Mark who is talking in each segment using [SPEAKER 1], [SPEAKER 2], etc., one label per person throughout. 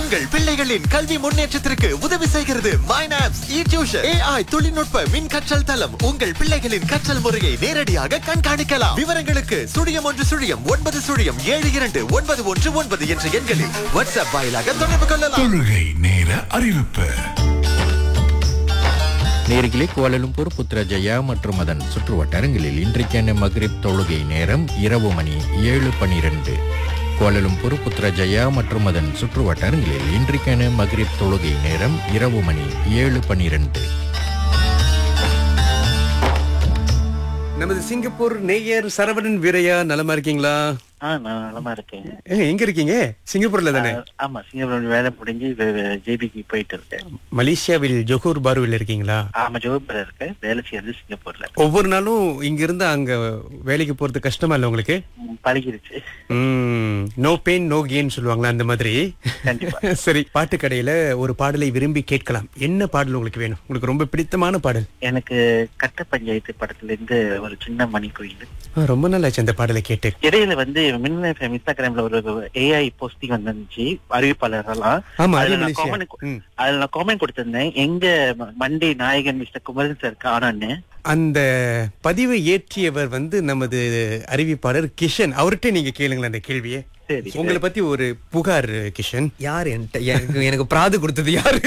[SPEAKER 1] உங்கள் பிள்ளைகளின் கல்வி முன்னேற்றத்திற்கு உதவி செய்கிறது மைனாப்ஸ் இ டியூஷன் ஏஐ தொழில்நுட்ப மின் கற்றல் தளம் உங்கள் பிள்ளைகளின் கற்றல் முறையை நேரடியாக கண்காணிக்கலாம் விவரங்களுக்கு சுழியம் ஒன்று சுழியம் ஒன்பது சுழியம் ஏழு இரண்டு ஒன்பது ஒன்று ஒன்பது என்ற எண்களில் வாட்ஸ்அப் வாயிலாக தொடர்பு கொள்ளலாம்
[SPEAKER 2] தொழுகை நேர அறிவிப்பு
[SPEAKER 3] நேர்களே கோலலும்பூர் புத்ரஜயா மற்றும் அதன் சுற்றுவட்டாரங்களில் இன்றைக்கான மக்ரிப் தொழுகை நேரம் இரவு மணி ஏழு பனிரெண்டு கோலலும்பூர் புத்ரஜயா மற்றும் அதன் சுற்றுவட்டாரங்களில் இன்றைக்கான மக்ரிப் தொழுகை நேரம் இரவு மணி ஏழு பனிரெண்டு
[SPEAKER 4] நமது சிங்கப்பூர் நேயர் சரவணன் வீரையா நலமா இருக்கீங்களா
[SPEAKER 5] ஆ நான் நலமா இருக்கேன்
[SPEAKER 4] ஏங்க, எங்க இருக்கீங்க சிங்கப்பூர்ல தானே
[SPEAKER 5] ஆ, ஆமா சிங்கப்பூர் வேலை முடிஞ்சு ஜேபிக்கு போயிட்டு இருக்கேன்
[SPEAKER 4] மலேசியாவில் ஜொஹூர் பாருவில் இருக்கீங்களா
[SPEAKER 5] ஆமா ஜோபர் இருக்கேன் வேலை செய்யறது சிங்கப்பூர்ல
[SPEAKER 4] ஒவ்வொரு நாளும் இங்க இருந்து அங்க வேலைக்கு போறது கஷ்டமா இல்ல உங்களுக்கு
[SPEAKER 5] ம், பழகிருச்சு
[SPEAKER 4] நோ பெயின் நோ கெயின் சொல்லுவாங்களா அந்த மாதிரி
[SPEAKER 5] கண்டிப்பா
[SPEAKER 4] சரி பாட்டு கடையில ஒரு பாடலை விரும்பி கேட்கலாம் என்ன பாடல் உங்களுக்கு வேணும் உங்களுக்கு ரொம்ப பிடித்தமான பாடல்
[SPEAKER 5] எனக்கு கட்ட பஞ்சாயத்து படத்துல இருந்து ஒரு சின்ன மணி கோயில்
[SPEAKER 4] ஆ, ரொம்ப நாள் ஆச்சு அந்த பாடலை கேட்டு
[SPEAKER 5] இடையில வந்து மின் இன்ஸ்டாகிராம்ல ஒரு ஏஐ போஸ்டிங் வந்துருந்துச்சு அறிவிப்பாளர் எல்லாம்
[SPEAKER 4] ஆமா அது
[SPEAKER 5] அதுல நான்
[SPEAKER 4] மலேசியா
[SPEAKER 5] comment
[SPEAKER 4] ம்.
[SPEAKER 5] அதுல நான் காமெண்ட் கொடுத்திருந்தேன் எங்க மண்டே நாயகன் மிஸ்டர் குமரன் சார் காணோன்னு
[SPEAKER 4] அந்த பதிவை ஏற்றியவர் வந்து நமது அறிவிப்பாளர் கிஷன் அவர்கிட்ட நீங்க கேளுங்களேன் அந்த கேள்வியை
[SPEAKER 5] சரி
[SPEAKER 4] உங்களை பத்தி ஒரு புகார் கிஷன்
[SPEAKER 6] யார் என்கிட்ட எனக்கு எனக்கு பிராது கொடுத்தது யாரு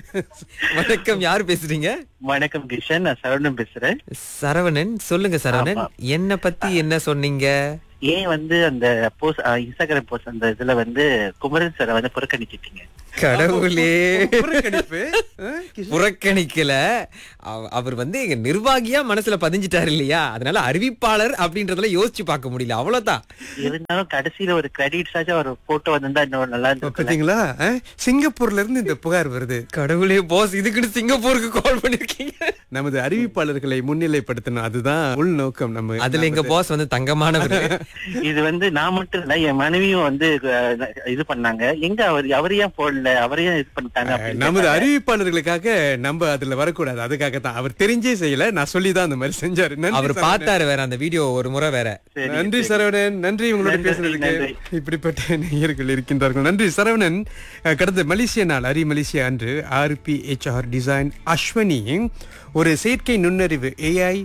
[SPEAKER 6] வணக்கம் யார் பேசுறீங்க
[SPEAKER 5] வணக்கம் கிஷன் நான் சரவணன் பேசுறேன்
[SPEAKER 6] சரவணன் சொல்லுங்க சரவணன்
[SPEAKER 5] ஆமா.
[SPEAKER 6] என்ன பத்தி என்ன சொன்னீங்க
[SPEAKER 5] ஏன் வந்து அந்த போஸ்ட் இன்ஸ்டாகிராம் போஸ்ட் அந்த இதுல வந்து குமரன் சாரை வந்து புறக்கணிச்சிட்டீங்க
[SPEAKER 6] கடவுளே
[SPEAKER 4] புறக்கணிப்பு ஆ, கிஷன்?
[SPEAKER 6] புறக்கணிக்கல அவ- அவர் வந்து எங்க நிர்வாகியா மனசுல பதிஞ்சிட்டாரு இல்லையா அதனால அறிவிப்பாளர் அப்படின்றதுல யோசிச்சு பார்க்க முடியல அவ்வளவுதான்
[SPEAKER 5] இருந்தாலும் கடைசியில ஒரு கிரெடிட்ஸ் ஆச்சும் ஒரு போட்டோ வந்திருந்தா இன்னும் நல்லா இருந்திருக்கும்
[SPEAKER 4] பாத்தீங்களா ஆ, சிங்கப்பூர்ல இருந்து இந்த புகார் வருது
[SPEAKER 6] கடவுளே போஸ் இதுக்குன்னு சிங்கப்பூருக்கு கால் பண்ணிருக்கீங்க
[SPEAKER 4] நமது அறிவிப்பாளர்களை முன்னிலைப்படுத்தணும் அதுதான் உள்நோக்கம் நம்ம
[SPEAKER 6] அதுல எங்க பாஸ் வந்து தங்கமானவர்
[SPEAKER 5] இது வந்து நான் மட்டும் இல்ல என் மனைவியும் வந்து அஹ், இது பண்ணாங்க எங்க அவர் அவர் ஏன் போடல அவரையும் இது பண்ணிட்டாங்க அப்படின்னு
[SPEAKER 4] நமது
[SPEAKER 5] கேட்டாங்க.
[SPEAKER 4] அறிவிப்பாளர்களுக்காக நம்ம அதுல வரக்கூடாது அதுக்காக தான் அவர் தெரிஞ்சே செய்யல நான் சொல்லிதான் அந்த மாதிரி செஞ்சாரு நன்றி
[SPEAKER 6] அவர்
[SPEAKER 4] சரவணன்.
[SPEAKER 6] பார்த்தாரு வேற அந்த வீடியோ ஒரு முறை வேற
[SPEAKER 5] சரி,
[SPEAKER 4] நன்றி
[SPEAKER 5] சரி.
[SPEAKER 4] சரவணன் நன்றி உங்களோட
[SPEAKER 5] நன்றி,
[SPEAKER 4] பேசுனதுக்கு
[SPEAKER 5] நன்றி.
[SPEAKER 4] இப்படிப்பட்ட நேயர்கள் இருக்கின்றார்கள் நன்றி சரவணன் அஹ், கடந்த மலேசிய நாள் அரி மலேசியா அன்று ஆர்பிஹெச்ஆர் டிசைன் அஸ்வனி ஒரு செயற்கை நுண்ணறிவு ஏஐ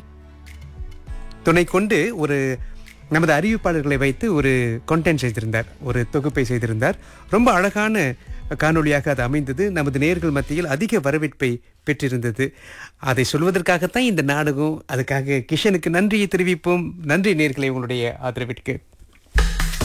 [SPEAKER 4] துணை கொண்டு ஒரு நமது அறிவிப்பாளர்களை வைத்து ஒரு கண்டென்ட் செய்திருந்தார் ஒரு தொகுப்பை செய்திருந்தார் ரொம்ப அழகான காணொளியாக அது அமைந்தது நமது நேர்கள் மத்தியில் அதிக வரவேற்பை பெற்றிருந்தது அதை சொல்வதற்காகத்தான் இந்த நாடகம் அதுக்காக கிஷனுக்கு நன்றியை தெரிவிப்போம் நன்றி நேர்களை உங்களுடைய ஆதரவிற்கு